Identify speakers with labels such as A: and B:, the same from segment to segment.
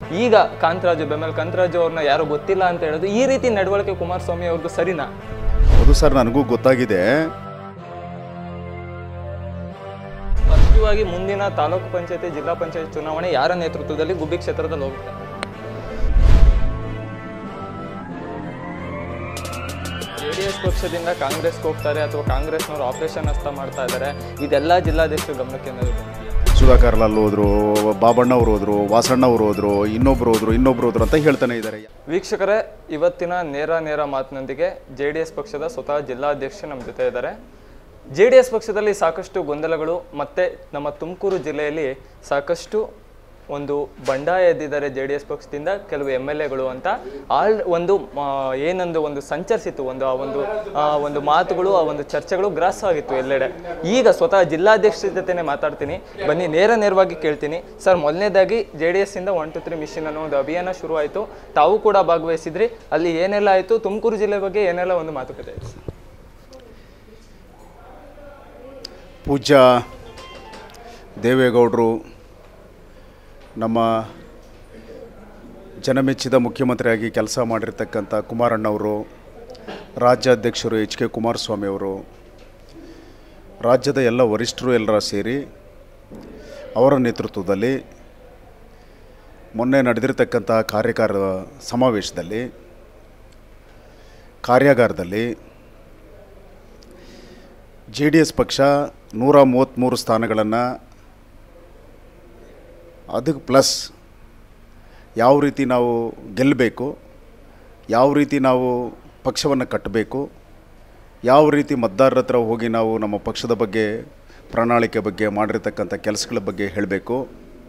A: ಈಗ ಕಾಂತರಾಜು ಬೆಮ್ಮಲ್ ಕಾಂತರಾಜು ಅವ್ರನ್ನ ಯಾರು ಗೊತ್ತಿಲ್ಲ ಅಂತ ಹೇಳೋದು ಈ ರೀತಿ ನಡವಳಿಕೆ ಕುಮಾರಸ್ವಾಮಿ ಅವ್ರದ್ದು ಸರಿನಾ
B: ಹೌದು ಸರ್ ನನಗೂ ಗೊತ್ತಾಗಿದೆ
A: ಸ್ಪಷ್ಟವಾಗಿ ಮುಂದಿನ ತಾಲೂಕು ಪಂಚಾಯತಿ ಜಿಲ್ಲಾ ಪಂಚಾಯತ್ ಚುನಾವಣೆ ಯಾರ ನೇತೃತ್ವದಲ್ಲಿ ಗುಬ್ಬಿ ಕ್ಷೇತ್ರದಲ್ಲಿ ಹೋಗುತ್ತೆ ಜೆ ಡಿ ಎಸ್ ಪಕ್ಷದಿಂದ ಕಾಂಗ್ರೆಸ್ಗೆ ಹೋಗ್ತಾರೆ ಅಥವಾ ಕಾಂಗ್ರೆಸ್ನವರು ಆಪರೇಷನ್ ಹಸ್ತ ಮಾಡ್ತಾ ಇದ್ದಾರೆ ಇದೆಲ್ಲ ಜಿಲ್ಲಾಧ್ಯಕ್ಷರ ಗಮನಕ್ಕೆ ಏನಾದ್ರು ಬಂದಿದೆಯಾ?
B: ಸುಧಾಕರ್ ಲಾಲ್ ಹೋದ್ರು ಬಾಬಣ್ಣವ್ರು ಹೋದ್ರು ವಾಸಣ್ಣವ್ರು ಹೋದ್ರು ಇನ್ನೊಬ್ರು ಹೋದ್ರು ಇನ್ನೊಬ್ರು ಹೋದ್ರು ಅಂತ ಹೇಳ್ತಾನೆ ಇದ್ದಾರೆ
A: ವೀಕ್ಷಕರೇ ಇವತ್ತಿನ ನೇರ ನೇರ ಮಾತಿನೊಂದಿಗೆ ಜೆ ಡಿ ಎಸ್ ಪಕ್ಷದ ಸ್ವತಃ ಜಿಲ್ಲಾಧ್ಯಕ್ಷ ನಮ್ಮ ಜೊತೆ ಇದ್ದಾರೆ ಜೆ ಡಿ ಎಸ್ ಪಕ್ಷದಲ್ಲಿ ಸಾಕಷ್ಟು ಗೊಂದಲಗಳು ಮತ್ತು ನಮ್ಮ ತುಮಕೂರು ಜಿಲ್ಲೆಯಲ್ಲಿ ಸಾಕಷ್ಟು ಒಂದು ಬಂಡಾಯ ಎದ್ದಿದ್ದಾರೆ ಜೆ ಡಿ ಎಸ್ ಪಕ್ಷದಿಂದ ಕೆಲವು ಎಮ್ ಎಲ್ ಎಗಳು ಅಂತ ಆಲ್ ಒಂದು ಆ, ಏನೊಂದು ಒಂದು ಸಂಚರಿಸಿತ್ತು ಒಂದು ಆ ಒಂದು ಆ ಒಂದು ಮಾತುಗಳು ಆ ಒಂದು ಚರ್ಚೆಗಳು ಗ್ರಾಸ ಆಗಿತ್ತು ಎಲ್ಲೆಡೆ ಈಗ ಸ್ವತಃ ಜಿಲ್ಲಾಧ್ಯಕ್ಷರ ಜೊತೆನೆ ಮಾತಾಡ್ತೀನಿ ಬನ್ನಿ ನೇರ ನೇರವಾಗಿ ಕೇಳ್ತೀನಿ ಸರ್ ಮೊದಲನೇದಾಗಿ ಜೆ ಡಿ ಎಸ್ ಇಂದ ಒನ್ ಟು ತ್ರೀ ಮಿಷನ್ ಅನ್ನೋ ಒಂದು ಅಭಿಯಾನ ಶುರು ಆಯಿತು ತಾವು ಕೂಡ ಭಾಗವಹಿಸಿದ್ರಿ ಅಲ್ಲಿ ಏನೆಲ್ಲ ಆಯಿತು ತುಮಕೂರು ಜಿಲ್ಲೆ ಬಗ್ಗೆ ಏನೆಲ್ಲ ಒಂದು ಮಾತುಕತೆ ಆಯಿತು
B: ಪೂಜ್ಯ ದೇವೇಗೌಡರು ನಮ್ಮ ಜನಮೆಚ್ಚಿದ ಮುಖ್ಯಮಂತ್ರಿಯಾಗಿ ಕೆಲಸ ಮಾಡಿರ್ತಕ್ಕಂಥ ಕುಮಾರಣ್ಣವರು ರಾಜ್ಯಾಧ್ಯಕ್ಷರು ಎಚ್ ಕೆ ಕುಮಾರಸ್ವಾಮಿ ಅವರು ರಾಜ್ಯದ ಎಲ್ಲ ವರಿಷ್ಠರು ಎಲ್ಲರ ಸೇರಿ ಅವರ ನೇತೃತ್ವದಲ್ಲಿ ಮೊನ್ನೆ ನಡೆದಿರ್ತಕ್ಕಂಥ ಕಾರ್ಯಕಾರ ಸಮಾವೇಶದಲ್ಲಿ ಕಾರ್ಯಾಗಾರದಲ್ಲಿ ಜೆ ಡಿ ಎಸ್ ಪಕ್ಷ ನೂರ ಮೂವತ್ತ್ಮೂರು ಸ್ಥಾನಗಳನ್ನು ಅದಕ್ಕೆ ಪ್ಲಸ್ ಯಾವ ರೀತಿ ನಾವು ಗೆಲ್ಲಬೇಕು ಯಾವ ರೀತಿ ನಾವು ಪಕ್ಷವನ್ನು ಕಟ್ಟಬೇಕು ಯಾವ ರೀತಿ ಮತದಾರರ ಹತ್ರ ಹೋಗಿ ನಾವು ನಮ್ಮ ಪಕ್ಷದ ಬಗ್ಗೆ ಪ್ರಣಾಳಿಕೆ ಬಗ್ಗೆ ಮಾಡಿರ್ತಕ್ಕಂಥ ಕೆಲಸಗಳ ಬಗ್ಗೆ ಹೇಳಬೇಕು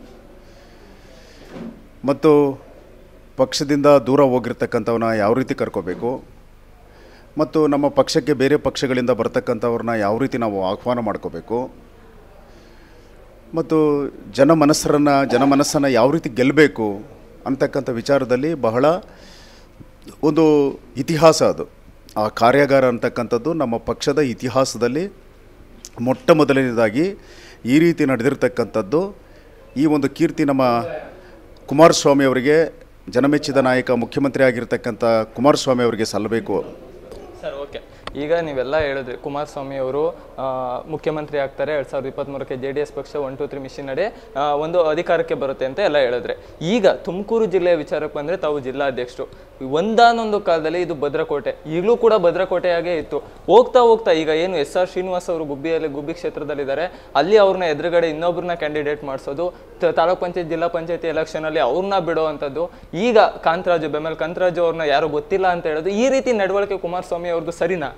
B: ಮತ್ತು ಪಕ್ಷದಿಂದ ದೂರ ಹೋಗಿರ್ತಕ್ಕಂಥವನ್ನ ಯಾವ ರೀತಿ ಕರ್ಕೋಬೇಕು ಮತ್ತು ನಮ್ಮ ಪಕ್ಷಕ್ಕೆ ಬೇರೆ ಪಕ್ಷಗಳಿಂದ ಬರ್ತಕ್ಕಂಥವ್ರನ್ನ ಯಾವ ರೀತಿ ನಾವು ಆಹ್ವಾನ ಮಾಡ್ಕೋಬೇಕು ಮತ್ತು ಜನ ಮನಸ್ಸರನ್ನು ಜನ ಮನಸ್ಸನ್ನು ಯಾವ ರೀತಿ ಗೆಲ್ಲಬೇಕು ಅಂತಕ್ಕಂಥ ವಿಚಾರದಲ್ಲಿ ಬಹಳ ಒಂದು ಇತಿಹಾಸ ಅದು ಆ ಕಾರ್ಯಾಗಾರ ಅಂತಕ್ಕಂಥದ್ದು ನಮ್ಮ ಪಕ್ಷದ ಇತಿಹಾಸದಲ್ಲಿ ಮೊಟ್ಟ ಮೊದಲನೇದಾಗಿ ಈ ರೀತಿ ನಡೆದಿರ್ತಕ್ಕಂಥದ್ದು ಈ ಒಂದು ಕೀರ್ತಿ ನಮ್ಮ ಕುಮಾರಸ್ವಾಮಿ ಅವರಿಗೆ ಜನಮೆಚ್ಚಿದ ನಾಯಕ ಮುಖ್ಯಮಂತ್ರಿ ಆಗಿರ್ತಕ್ಕಂಥ ಕುಮಾರಸ್ವಾಮಿ ಅವರಿಗೆ ಸಲ್ಲಬೇಕು
A: ಸರ್ ಓಕೆ ಈಗ ನೀವೆಲ್ಲ ಹೇಳಿದ್ರಿ ಕುಮಾರಸ್ವಾಮಿ ಅವರು ಆ, ಮುಖ್ಯಮಂತ್ರಿ ಆಗ್ತಾರೆ ಎರಡ್ ಸಾವಿರದ ಇಪ್ಪತ್ತ್ಮೂರಕ್ಕೆ ಜೆ ಡಿ ಎಸ್ ಪಕ್ಷ ಒನ್ ಟು ತ್ರೀ ಮಿಷನ್ ನಡೆ ಆ, ಒಂದು ಅಧಿಕಾರಕ್ಕೆ ಬರುತ್ತೆ ಅಂತ ಎಲ್ಲ ಹೇಳಿದ್ರೆ ಈಗ ತುಮಕೂರು ಜಿಲ್ಲೆಯ ವಿಚಾರಕ್ಕೆ ಬಂದರೆ ತಾವು ಜಿಲ್ಲಾಧ್ಯಕ್ಷರು ಒಂದಾನೊಂದು ಕಾಲದಲ್ಲಿ ಇದು ಭದ್ರಕೋಟೆ ಈಗಲೂ ಕೂಡ ಭದ್ರಕೋಟೆಯಾಗೇ ಇತ್ತು ಹೋಗ್ತಾ ಹೋಗ್ತಾ ಈಗ ಏನು ಎಸ್ ಆರ್ ಶ್ರೀನಿವಾಸ್ ಅವರು ಗುಬ್ಬಿಯಲ್ಲಿ ಗುಬ್ಬಿ ಕ್ಷೇತ್ರದಲ್ಲಿದ್ದಾರೆ ಅಲ್ಲಿ ಅವ್ರನ್ನ ಎದುರುಗಡೆ ಇನ್ನೊಬ್ರನ್ನ ಕ್ಯಾಂಡಿಡೇಟ್ ಮಾಡಿಸೋದು ತ- ತಾಲೂಕ್ ಪಂಚಾಯತ್ ಜಿಲ್ಲಾ ಪಂಚಾಯತಿ ಎಲೆಕ್ಷನಲ್ಲಿ ಅವ್ರನ್ನ ಬಿಡುವಂಥದ್ದು ಈಗ ಕಾಂತರಾಜು ಬೆಮ್ಮಲ್ ಕಾಂತರಾಜು ಅವ್ರನ್ನ ಯಾರು ಗೊತ್ತಿಲ್ಲ ಅಂತ ಹೇಳೋದು ಈ ರೀತಿ ನಡವಳಿಕೆ ಕುಮಾರಸ್ವಾಮಿ ಅವ್ರದ್ದು ಸರಿನಾ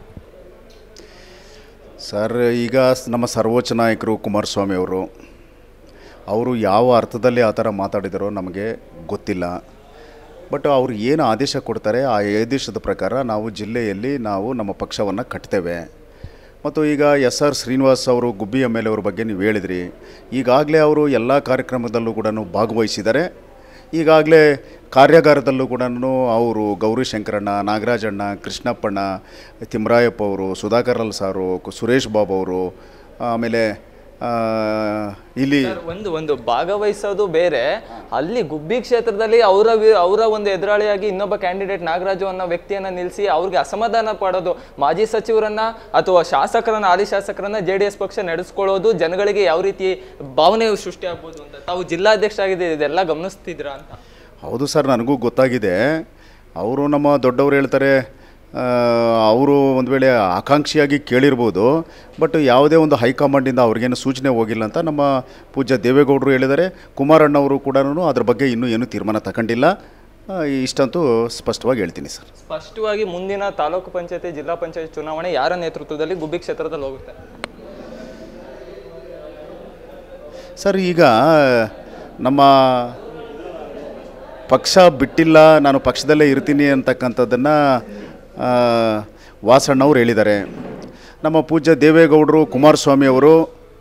B: ಸರ್ ಈಗ ಸ್- ನಮ್ಮ ಸರ್ವೋಚ್ಚ ನಾಯಕರು ಕುಮಾರಸ್ವಾಮಿ ಅವರು ಅವರು ಯಾವ ಅರ್ಥದಲ್ಲಿ ಆ ಥರ ಮಾತಾಡಿದಾರೋ ನಮಗೆ ಗೊತ್ತಿಲ್ಲ ಬಟ್ ಅವರು ಏನು ಆದೇಶ ಕೊಡ್ತಾರೆ ಆ ಆದೇಶದ ಪ್ರಕಾರ ನಾವು ಜಿಲ್ಲೆಯಲ್ಲಿ ನಾವು ನಮ್ಮ ಪಕ್ಷವನ್ನು ಕಟ್ತೇವೆ ಮತ್ತು ಈಗ ಎಸ್ ಆರ್ ಶ್ರೀನಿವಾಸ್ ಅವರು ಗುಬ್ಬಿ ಎಮ್ ಎಲ್ ಅವ್ರ ಬಗ್ಗೆ ನೀವು ಹೇಳಿದ್ರಿ ಈಗಾಗಲೇ ಅವರು ಎಲ್ಲ ಕಾರ್ಯಕ್ರಮದಲ್ಲೂ ಕೂಡ ಭಾಗವಹಿಸಿದ್ದಾರೆ ಈಗಾಗಲೇ ಕಾರ್ಯಾಗಾರದಲ್ಲೂ ಕೂಡ ಅವರು ಗೌರಿ ಶಂಕರಣ್ಣ ನಾಗರಾಜಣ್ಣ ಕೃಷ್ಣಪ್ಪಣ್ಣ ತಿಮ್ರಾಯಪ್ಪ ಅವರು ಸುಧಾಕರ್ ಅಲ್ ಸಾರು ಕು- ಸುರೇಶ್ ಬಾಬು ಅವರು ಆಮೇಲೆ ಆ, ಇಲ್ಲಿ
A: ಸರ್, ಒಂದು ಒಂದು ಭಾಗವಹಿಸೋದು ಬೇರೆ ಅಲ್ಲಿ ಗುಬ್ಬಿ ಕ್ಷೇತ್ರದಲ್ಲಿ ಅವರ ಅವರ ಒಂದು ಎದುರಾಳಿಯಾಗಿ ಇನ್ನೊಬ್ಬ ಕ್ಯಾಂಡಿಡೇಟ್ ನಾಗರಾಜು ಅನ್ನೋ ವ್ಯಕ್ತಿಯನ್ನ ನಿಲ್ಲಿಸಿ ಅವ್ರಿಗೆ ಅಸಮಾಧಾನ ಪಡೋದು ಮಾಜಿ ಸಚಿವರನ್ನ ಅಥವಾ ಶಾಸಕರನ್ನ ಹಾಲಿ ಶಾಸಕರನ್ನ ಜೆ ಡಿ ಎಸ್ ಪಕ್ಷ ನಡೆಸ್ಕೊಳ್ಳೋದು ಜನಗಳಿಗೆ ಯಾವ ರೀತಿ ಭಾವನೆ ಸೃಷ್ಟಿ ಆಗ್ಬೋದು ಅಂತ ತಾವು ಜಿಲ್ಲಾಧ್ಯಕ್ಷ ಆಗಿದೆ ಇದೆಲ್ಲ ಗಮನಿಸ್ತಿದ್ರಾ ಅಂತ
B: ಹೌದು ಸರ್ ನನಗೂ ಗೊತ್ತಾಗಿದೆ ಅವರು ನಮ್ಮ ದೊಡ್ಡವರು ಹೇಳ್ತಾರೆ ಅವರು ಒಂದು ವೇಳೆ ಆಕಾಂಕ್ಷಿಯಾಗಿ ಕೇಳಿರ್ಬೋದು ಬಟ್ ಯಾವುದೇ ಒಂದು ಹೈಕಮಾಂಡಿಂದ ಅವ್ರಿಗೇನು ಸೂಚನೆ ಹೋಗಿಲ್ಲ ಅಂತ ನಮ್ಮ ಪೂಜ್ಯ ದೇವೇಗೌಡರು ಹೇಳಿದ್ದಾರೆ ಕುಮಾರಣ್ಣವರು ಕೂಡ ಅದ್ರ ಬಗ್ಗೆ ಇನ್ನೂ ಏನೂ ತೀರ್ಮಾನ ತಗೊಂಡಿಲ್ಲ ಆ, ಇಷ್ಟಂತೂ ಸ್ಪಷ್ಟವಾಗಿ ಹೇಳ್ತೀನಿ ಸರ್
A: ಸ್ಪಷ್ಟವಾಗಿ ಮುಂದಿನ ತಾಲೂಕು ಪಂಚಾಯತಿ ಜಿಲ್ಲಾ ಪಂಚಾಯತ್ ಚುನಾವಣೆ ಯಾರ ನೇತೃತ್ವದಲ್ಲಿ ಗುಬ್ಬಿ ಕ್ಷೇತ್ರದಲ್ಲಿ ಹೋಗುತ್ತೆ
B: ಸರ್ ಈಗ ನಮ್ಮ ಪಕ್ಷ ಬಿಟ್ಟಿಲ್ಲ ನಾನು ಪಕ್ಷದಲ್ಲೇ ಇರ್ತೀನಿ ಅಂತಕ್ಕಂಥದ್ದನ್ನು ವಾಸಣ್ಣವ್ರು ಹೇಳಿದ್ದಾರೆ ನಮ್ಮ ಪೂಜ್ಯ ದೇವೇಗೌಡರು ಕುಮಾರಸ್ವಾಮಿ ಅವರು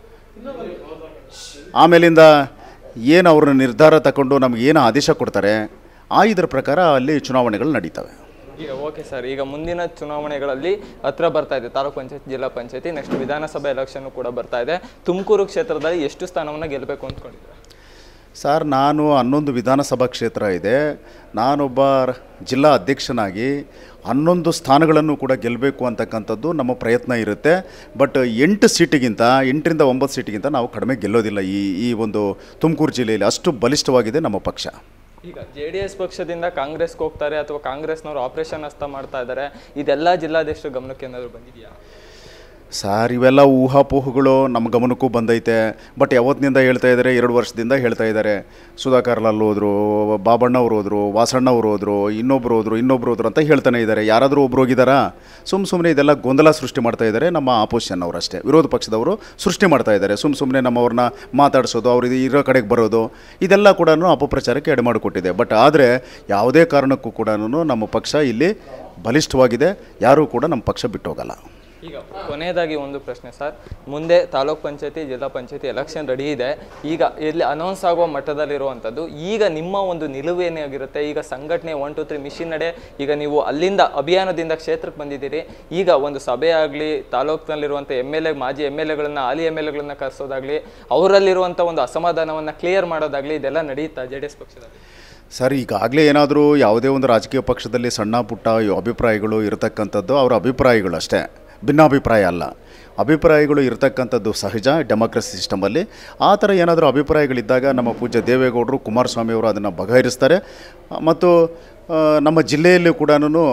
B: ಆಮೇಲಿಂದ ಏನು ಅವ್ರ ನಿರ್ಧಾರ ತಗೊಂಡು ನಮ್ಗೆ ಏನು ಆದೇಶ ಕೊಡ್ತಾರೆ ಆ ಇದರ ಪ್ರಕಾರ ಅಲ್ಲಿ ಚುನಾವಣೆಗಳು ನಡೀತವೆ
A: ಈಗ ಓಕೆ ಸರ್ ಈಗ ಮುಂದಿನ ಚುನಾವಣೆಗಳಲ್ಲಿ ಹತ್ರ ಬರ್ತಾ ಇದೆ ತಾಲೂಕ್ ಪಂಚಾಯತ್ ಜಿಲ್ಲಾ ಪಂಚಾಯತಿ ನೆಕ್ಸ್ಟ್ ವಿಧಾನಸಭೆ ಎಲೆಕ್ಷನ್ ಕೂಡ ಬರ್ತಾ ಇದೆ ತುಮಕೂರು ಕ್ಷೇತ್ರದಲ್ಲಿ ಎಷ್ಟು ಸ್ಥಾನವನ್ನ ಗೆಲ್ಲಬೇಕು ಅಂದ್ಕೊಂಡಿದ್ರೆ
B: ಸರ್ ನಾನು ಹನ್ನೊಂದು ವಿಧಾನಸಭಾ ಕ್ಷೇತ್ರ ಇದೆ ನಾನೊಬ್ಬ ರ- ಜಿಲ್ಲಾ ಅಧ್ಯಕ್ಷನಾಗಿ ಹನ್ನೊಂದು ಸ್ಥಾನಗಳನ್ನು ಕೂಡ ಗೆಲ್ಲಬೇಕು ಅಂತಕ್ಕಂಥದ್ದು ನಮ್ಮ ಪ್ರಯತ್ನ ಇರುತ್ತೆ ಬಟ್ ಎಂಟು ಸೀಟಿಗಿಂತ ಎಂಟರಿಂದ ಒಂಬತ್ತು ಸೀಟಿಗಿಂತ ನಾವು ಕಡಿಮೆ ಗೆಲ್ಲೋದಿಲ್ಲ ಈ ಈ ಒಂದು ತುಮಕೂರು ಜಿಲ್ಲೆಯಲ್ಲಿ ಅಷ್ಟು ಬಲಿಷ್ಠವಾಗಿದೆ ನಮ್ಮ ಪಕ್ಷ
A: ಈಗ ಜೆ ಡಿ ಎಸ್ ಪಕ್ಷದಿಂದ ಕಾಂಗ್ರೆಸ್ಗೆ ಹೋಗ್ತಾರೆ ಅಥವಾ ಕಾಂಗ್ರೆಸ್ನವರು ಆಪರೇಷನ್ ಹಸ್ತ ಮಾಡ್ತಾ ಇದ್ದಾರೆ ಇದೆಲ್ಲ ಜಿಲ್ಲಾಧ್ಯಕ್ಷರ ಗಮನಕ್ಕೆ ಏನಾದರೂ ಬಂದಿದೆಯಾ
B: ಸರ್ ಇವೆಲ್ಲ ಊಹಾಪೋಹಗಳು ನಮ್ಮ ಗಮನಕ್ಕೂ ಬಂದೈತೆ ಬಟ್ ಯಾವತ್ತಿನಿಂದ ಹೇಳ್ತಾ ಇದ್ದಾರೆ ಎರಡು ವರ್ಷದಿಂದ ಹೇಳ್ತಾ ಇದ್ದಾರೆ ಸುಧಾಕರ್ ಲಾಲ್ ಹೋದ್ರು ಬಾಬಣ್ಣವ್ರು ಹೋದ್ರು ವಾಸಣ್ಣವ್ರು ಹೋದ್ರು ಇನ್ನೊಬ್ರು ಹೋದ್ರು ಇನ್ನೊಬ್ರು ಹೋದ್ರು ಅಂತ ಹೇಳ್ತಾನೆ ಇದ್ದಾರೆ ಯಾರಾದರೂ ಒಬ್ರು ಹೋಗಿದ್ದಾರಾ ಸುಮ್ಮ ಸುಮ್ಮನೆ ಇದೆಲ್ಲ ಗೊಂದಲ ಸೃಷ್ಟಿ ಮಾಡ್ತಾ ಇದ್ದಾರೆ ನಮ್ಮ ಆಪೋಸಿಷನ್ ಅವರು ಅಷ್ಟೇ ವಿರೋಧ ಪಕ್ಷದವರು ಸೃಷ್ಟಿ ಮಾಡ್ತಾ ಇದ್ದಾರೆ ಸುಮ್ಮ ಸುಮ್ಮನೆ ನಮ್ಮವ್ರನ್ನ ಮಾತಾಡಿಸೋದು ಅವ್ರು ಇದು ಇರೋ ಕಡೆಗೆ ಬರೋದು ಇದೆಲ್ಲ ಕೂಡ ಅಪಪ್ರಚಾರಕ್ಕೆ ಎಡೆ ಮಾಡಿಕೊಟ್ಟಿದೆ ಬಟ್ ಆದರೆ ಯಾವುದೇ ಕಾರಣಕ್ಕೂ ಕೂಡ ನಮ್ಮ ಪಕ್ಷ ಇಲ್ಲಿ ಬಲಿಷ್ಠವಾಗಿದೆ ಯಾರೂ ಕೂಡ ನಮ್ಮ ಪಕ್ಷ ಬಿಟ್ಟು ಹೋಗಲ್ಲ
A: ಈಗ ಕೊನೆಯದಾಗಿ ಒಂದು ಪ್ರಶ್ನೆ ಸರ್ ಮುಂದೆ ತಾಲೂಕ್ ಪಂಚಾಯತಿ ಜಿಲ್ಲಾ ಪಂಚಾಯತಿ ಎಲೆಕ್ಷನ್ ರೆಡಿ ಇದೆ ಈಗ ಇಲ್ಲಿ ಅನೌನ್ಸ್ ಆಗುವ ಮಟ್ಟದಲ್ಲಿರುವಂಥದ್ದು ಈಗ ನಿಮ್ಮ ಒಂದು ನಿಲುವು ಏನಾಗಿರುತ್ತೆ ಈಗ ಸಂಘಟನೆ ಒನ್ ಟು ತ್ರೀ ಮಿಷಿನ್ ನಡೆ ಈಗ ನೀವು ಅಲ್ಲಿಂದ ಅಭಿಯಾನದಿಂದ ಕ್ಷೇತ್ರಕ್ಕೆ ಬಂದಿದ್ದೀರಿ ಈಗ ಒಂದು ಸಭೆ ಆಗಲಿ ತಾಲೂಕಿನಲ್ಲಿರುವಂಥ ಎಮ್ ಎಲ್ ಎ ಮಾಜಿ ಎಮ್ ಎಲ್ ಎಗಳನ್ನ ಹಾಲಿ ಎಮ್ ಎಲ್ ಎಗಳನ್ನ ಕರೆಸೋದಾಗಲಿ ಅವರಲ್ಲಿರುವಂಥ ಒಂದು ಅಸಮಾಧಾನವನ್ನು ಕ್ಲಿಯರ್ ಮಾಡೋದಾಗಲಿ ಇದೆಲ್ಲ ನಡೆಯುತ್ತಾ ಜೆ ಡಿ ಎಸ್ ಪಕ್ಷದಲ್ಲಿ
B: ಸರ್ ಈಗಾಗಲೇ ಏನಾದರೂ ಯಾವುದೇ ಒಂದು ರಾಜಕೀಯ ಪಕ್ಷದಲ್ಲಿ ಸಣ್ಣ ಪುಟ್ಟ ಅಭಿಪ್ರಾಯಗಳು ಇರತಕ್ಕಂಥದ್ದು ಅವರ ಅಭಿಪ್ರಾಯಗಳು ಅಷ್ಟೇ ಭಿನ್ನಾಭಿಪ್ರಾಯ ಅಲ್ಲ ಅಭಿಪ್ರಾಯಗಳು ಇರತಕ್ಕಂಥದ್ದು ಸಹಜ ಡೆಮೋಕ್ರಸಿ ಸಿಸ್ಟಮಲ್ಲಿ ಆ ಥರ ಏನಾದರೂ ಅಭಿಪ್ರಾಯಗಳಿದ್ದಾಗ ನಮ್ಮ ಪೂಜ್ಯ ದೇವೇಗೌಡರು ಕುಮಾರಸ್ವಾಮಿ ಅವರು ಅದನ್ನು ಬಗೆಹರಿಸ್ತಾರೆ ಮತ್ತು ಆ, ನಮ್ಮ ಜಿಲ್ಲೆಯಲ್ಲೂ ಕೂಡ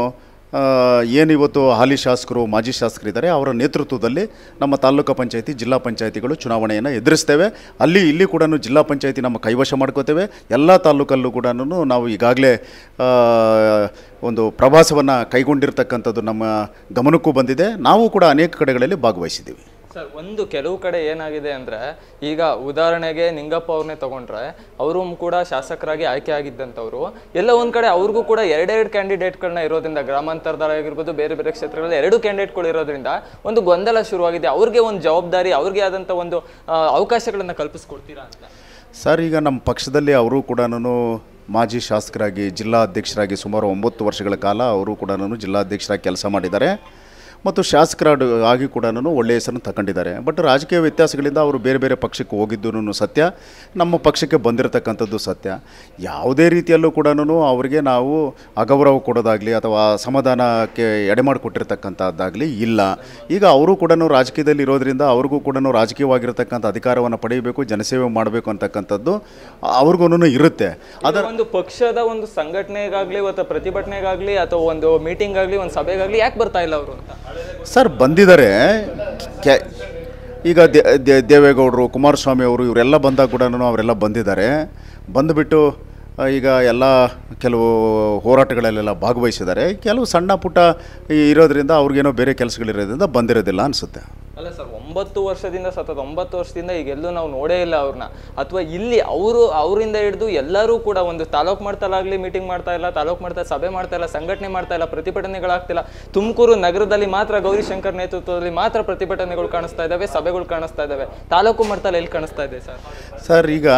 B: ಏನಿವತ್ತು ಹಾಲಿ ಶಾಸಕರು ಮಾಜಿ ಶಾಸಕರಿದ್ದಾರೆ ಅವರ ನೇತೃತ್ವದಲ್ಲಿ ನಮ್ಮ ತಾಲೂಕು ಪಂಚಾಯತಿ ಜಿಲ್ಲಾ ಪಂಚಾಯತಿಗಳು ಚುನಾವಣೆಯನ್ನು ಎದುರಿಸ್ತೇವೆ ಅಲ್ಲಿ ಇಲ್ಲಿ ಕೂಡ ಜಿಲ್ಲಾ ಪಂಚಾಯತಿ ನಮ್ಮ ಕೈವಶ ಮಾಡ್ಕೋತೇವೆ ಎಲ್ಲ ತಾಲೂಕಲ್ಲೂ ಕೂಡ ನಾವು ಈಗಾಗಲೇ ಆ, ಒಂದು ಪ್ರವಾಸವನ್ನು ಕೈಗೊಂಡಿರ್ತಕ್ಕಂಥದ್ದು ನಮ್ಮ ಗಮನಕ್ಕೂ ಬಂದಿದೆ ನಾವು ಕೂಡ ಅನೇಕ ಕಡೆಗಳಲ್ಲಿ ಭಾಗವಹಿಸಿದ್ದೀವಿ
A: ಸರ್ ಒಂದು ಕೆಲವು ಕಡೆ ಏನಾಗಿದೆ ಅಂದ್ರೆ ಈಗ ಉದಾಹರಣೆಗೆ ನಿಂಗಪ್ಪ ಅವ್ರನ್ನೇ ತಗೊಂಡ್ರೆ ಅವರು ಕೂಡ ಶಾಸಕರಾಗಿ ಆಯ್ಕೆ ಆಗಿದ್ದಂಥವ್ರು ಎಲ್ಲ ಒಂದ್ ಕಡೆ ಅವ್ರಿಗೂ ಕೂಡ ಎರಡೆರಡು ಕ್ಯಾಂಡಿಡೇಟ್ಗಳನ್ನ ಇರೋದ್ರಿಂದ ಗ್ರಾಮಾಂತರದಾಗಿರ್ಬೋದು ಬೇರೆ ಬೇರೆ ಕ್ಷೇತ್ರಗಳಲ್ಲಿ ಎರಡು ಕ್ಯಾಂಡಿಡೇಟ್ಗಳು ಇರೋದ್ರಿಂದ ಒಂದು ಗೊಂದಲ ಶುರುವಾಗಿದೆ ಅವ್ರಿಗೆ ಒಂದು ಜವಾಬ್ದಾರಿ ಅವ್ರಿಗೆ ಆದಂಥ ಒಂದು ಆ, ಅವಕಾಶಗಳನ್ನ ಕಲ್ಪಿಸ್ಕೊಡ್ತೀರಾ ಅಂತ
B: ಸರ್ ಈಗ ನಮ್ಮ ಪಕ್ಷದಲ್ಲಿ ಅವರು ಕೂಡ ಮಾಜಿ ಶಾಸಕರಾಗಿ ಜಿಲ್ಲಾ ಅಧ್ಯಕ್ಷರಾಗಿ ಸುಮಾರು ಒಂಬತ್ತು ವರ್ಷಗಳ ಕಾಲ ಅವರು ಕೂಡ ಜಿಲ್ಲಾಧ್ಯಕ್ಷರಾಗಿ ಕೆಲಸ ಮಾಡಿದ್ದಾರೆ ಮತ್ತು ಶಾಸಕರ ಆಗಿ ಕೂಡ ಒಳ್ಳೆಯ ಹೆಸರನ್ನು ತಗೊಂಡಿದ್ದಾರೆ ಬಟ್ ರಾಜಕೀಯ ವ್ಯತ್ಯಾಸಗಳಿಂದ ಅವರು ಬೇರೆ ಬೇರೆ ಪಕ್ಷಕ್ಕೆ ಹೋಗಿದ್ದು ಸತ್ಯ ನಮ್ಮ ಪಕ್ಷಕ್ಕೆ ಬಂದಿರತಕ್ಕಂಥದ್ದು ಸತ್ಯ ಯಾವುದೇ ರೀತಿಯಲ್ಲೂ ಕೂಡ ಅವರಿಗೆ ನಾವು ಅಗೌರವ ಕೊಡೋದಾಗಲಿ ಅಥವಾ ಸಮಾಧಾನಕ್ಕೆ ಎಡೆ ಮಾಡಿಕೊಟ್ಟಿರ್ತಕ್ಕಂಥದ್ದಾಗಲಿ ಇಲ್ಲ ಈಗ ಅವರು ಕೂಡ ರಾಜಕೀಯದಲ್ಲಿ ಇರೋದ್ರಿಂದ ಅವ್ರಿಗೂ ಕೂಡ ರಾಜಕೀಯವಾಗಿರ್ತಕ್ಕಂಥ ಅಧಿಕಾರವನ್ನು ಪಡೆಯಬೇಕು ಜನಸೇವೆ ಮಾಡಬೇಕು ಅಂತಕ್ಕಂಥದ್ದು ಅವ್ರಿಗೂ ಇರುತ್ತೆ
A: ಅದರ ಒಂದು ಪಕ್ಷದ ಒಂದು ಸಂಘಟನೆಗಾಗ್ಲಿ ಅಥವಾ ಪ್ರತಿಭಟನೆಗಾಗ್ಲಿ ಅಥವಾ ಒಂದು ಮೀಟಿಂಗ್ ಆಗಲಿ ಒಂದು ಸಭೆಗಾಗ್ಲಿ ಯಾಕೆ ಬರ್ತಾ ಇಲ್ಲ ಅವರು ಅಂತ
B: ಸರ್ ಬಂದಿದ್ದಾರೆ ಕೆ ಈಗ ದೇ ದೇ- ದೇವೇಗೌಡರು ಕುಮಾರಸ್ವಾಮಿ ಅವರು ಇವರೆಲ್ಲ ಬಂದಾಗ ಕೂಡ ಅವರೆಲ್ಲ ಬಂದಿದ್ದಾರೆ ಬಂದುಬಿಟ್ಟು ಆ, ಈಗ ಎಲ್ಲ ಕೆಲವು ಹೋರಾಟಗಳಲ್ಲೆಲ್ಲ ಭಾಗವಹಿಸಿದ್ದಾರೆ ಕೆಲವು ಸಣ್ಣ ಪುಟ್ಟ ಈ ಇರೋದ್ರಿಂದ ಅವ್ರಿಗೇನೋ ಬೇರೆ ಕೆಲಸಗಳಿರೋದ್ರಿಂದ ಬಂದಿರೋದಿಲ್ಲ ಅನಿಸುತ್ತೆ
A: ಅಲ್ಲ ಸರ್ ಒಂಬತ್ತು ವರ್ಷದಿಂದ ಸತತ ಒಂಬತ್ತು ವರ್ಷದಿಂದ ಈಗ ಎಲ್ಲೂ ನಾವು ನೋಡೇ ಇಲ್ಲ ಅವ್ರನ್ನ ಅಥವಾ ಇಲ್ಲಿ ಅವರು ಅವರಿಂದ ಹಿಡಿದು ಎಲ್ಲರೂ ಕೂಡ ಒಂದು ತಾಲೂಕು ಮಟ್ಟದಲ್ಲಾಗಲಿ ಮೀಟಿಂಗ್ ಮಾಡ್ತಾ ಇಲ್ಲ ತಾಲೂಕು ಮಟ್ಟದ ಸಭೆ ಮಾಡ್ತಾ ಇಲ್ಲ ಸಂಘಟನೆ ಮಾಡ್ತಾ ಇಲ್ಲ ಪ್ರತಿಭಟನೆಗಳಾಗ್ತಿಲ್ಲ ತುಮಕೂರು ನಗರದಲ್ಲಿ ಮಾತ್ರ ಗೌರಿಶಂಕರ್ ನೇತೃತ್ವದಲ್ಲಿ ಮಾತ್ರ ಪ್ರತಿಭಟನೆಗಳು ಕಾಣಿಸ್ತಾ ಇದ್ದಾವೆ ಸಭೆಗಳು ಕಾಣಿಸ್ತಾ ಇದ್ದಾವೆ ತಾಲೂಕು ಮಟ್ಟದಲ್ಲಿ ಎಲ್ಲಿ ಕಾಣಿಸ್ತಾ ಇದೆ ಸರ್
B: ಸರ್ ಈಗ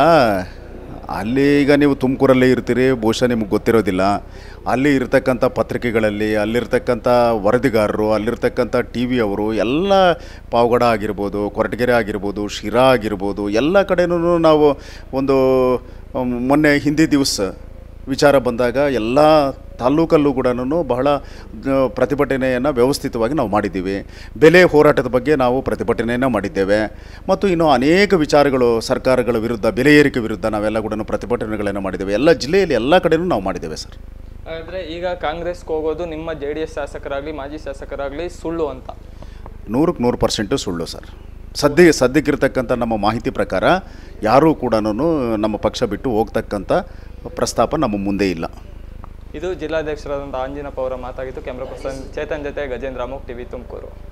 B: ಅಲ್ಲಿ ಈಗ ನೀವು ತುಮಕೂರಲ್ಲೇ ಇರ್ತೀರಿ ಬಹುಶಃ ನಿಮ್ಗೆ ಗೊತ್ತಿರೋದಿಲ್ಲ ಅಲ್ಲಿ ಇರ್ತಕ್ಕಂಥ ಪತ್ರಿಕೆಗಳಲ್ಲಿ ಅಲ್ಲಿರ್ತಕ್ಕಂಥ ವರದಿಗಾರರು ಅಲ್ಲಿರ್ತಕ್ಕಂಥ ಟಿ ವಿ ಅವರು ಎಲ್ಲ ಪಾವಗಡ ಆಗಿರ್ಬೋದು ಕೊರಟಗೆರೆ ಆಗಿರ್ಬೋದು ಶಿರಾ ಆಗಿರ್ಬೋದು ಎಲ್ಲ ಕಡೆನೂ ನಾವು ಒಂದು ಮ್, ಮೊನ್ನೆ ಹಿಂದಿ ದಿವಸ ವಿಚಾರ ಬಂದಾಗ ಎಲ್ಲ ತಾಲ್ಲೂಕಲ್ಲೂ ಕೂಡ ಬಹಳ ಗ- ಪ್ರತಿಭಟನೆಯನ್ನು ವ್ಯವಸ್ಥಿತವಾಗಿ ನಾವು ಮಾಡಿದ್ದೀವಿ ಬೆಲೆ ಹೋರಾಟದ ಬಗ್ಗೆ ನಾವು ಪ್ರತಿಭಟನೆಯನ್ನು ಮಾಡಿದ್ದೇವೆ ಮತ್ತು ಇನ್ನು ಅನೇಕ ವಿಚಾರಗಳು ಸರ್ಕಾರಗಳ ವಿರುದ್ಧ ಬೆಲೆ ಏರಿಕೆ ವಿರುದ್ಧ ನಾವೆಲ್ಲ ಕೂಡ ಪ್ರತಿಭಟನೆಗಳನ್ನು ಮಾಡಿದ್ದೇವೆ ಎಲ್ಲ ಜಿಲ್ಲೆಯಲ್ಲಿ ಎಲ್ಲ ಕಡೆನೂ ನಾವು ಮಾಡಿದ್ದೇವೆ ಸರ್
A: ಹಾಗಾದ್ರೆ ಈಗ ಕಾಂಗ್ರೆಸ್ಗೆ ಹೋಗೋದು ನಿಮ್ಮ ಜೆ ಡಿ ಎಸ್ ಶಾಸಕರಾಗಲಿ ಮಾಜಿ ಶಾಸಕರಾಗಲಿ ಸುಳ್ಳು ಅಂತ
B: ನೂರಕ್ಕೆ ನೂರು ಪರ್ಸೆಂಟು ಸುಳ್ಳು ಸರ್ ಸದ್ಯ ಸದ್ಯಕ್ಕಿರ್ತಕ್ಕಂಥ ನಮ್ಮ ಮಾಹಿತಿ ಪ್ರಕಾರ ಯಾರೂ ಕೂಡ ನಮ್ಮ ಪಕ್ಷ ಬಿಟ್ಟು ಹೋಗ್ತಕ್ಕಂಥ ಪ್ರಸ್ತಾಪ ನಮ್ಮ ಮುಂದೆ ಇಲ್ಲ
A: ಇದು ಜಿಲ್ಲಾಧ್ಯಕ್ಷರಾದಂಥ ಆಂಜಿನಪ್ಪ ಅವರ ಮಾತಾಗಿತ್ತು ಕ್ಯಾಮ್ರಾ ಪರ್ಸನ್ ಚೇತನ್ ಜೊತೆ ಗಜೇಂದ್ರ ಅಮೋಕ್ ಟಿವಿ ತುಮಕೂರು